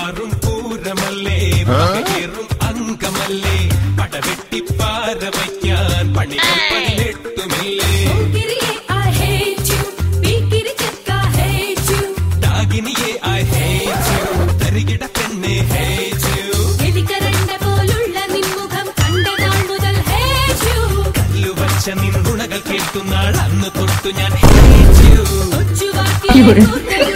മാറും പൂരമല്ലേ മകയേറും അംഗമല്ലേ പടവെട്ടിപ്പാര വയ്ക്കാൻ പണികൾ പതിനെട്ടുമില്ലേ പോക്കിരിയെ I hate you. പീക്കിരി ചെക്ക hate you. ഡാഗിനിയെ ഐ ഹേറ്റ് യു തരികിട പെണ്ണെ ഹേറ്റ് യു എലിക്കരണ്ട പോലുള്ള നിൻമുഖം കണ്ട നാൾ മുതൽ hate you. കല്ലുവച്ച നിന്നുണകൾ കേൾക്കുന്നാൾ അന്ന് തൊട്ടു ഞാൻ ഹേറ്റ് യു കൊച്ചുവാക്കിലെ കൂർത്ത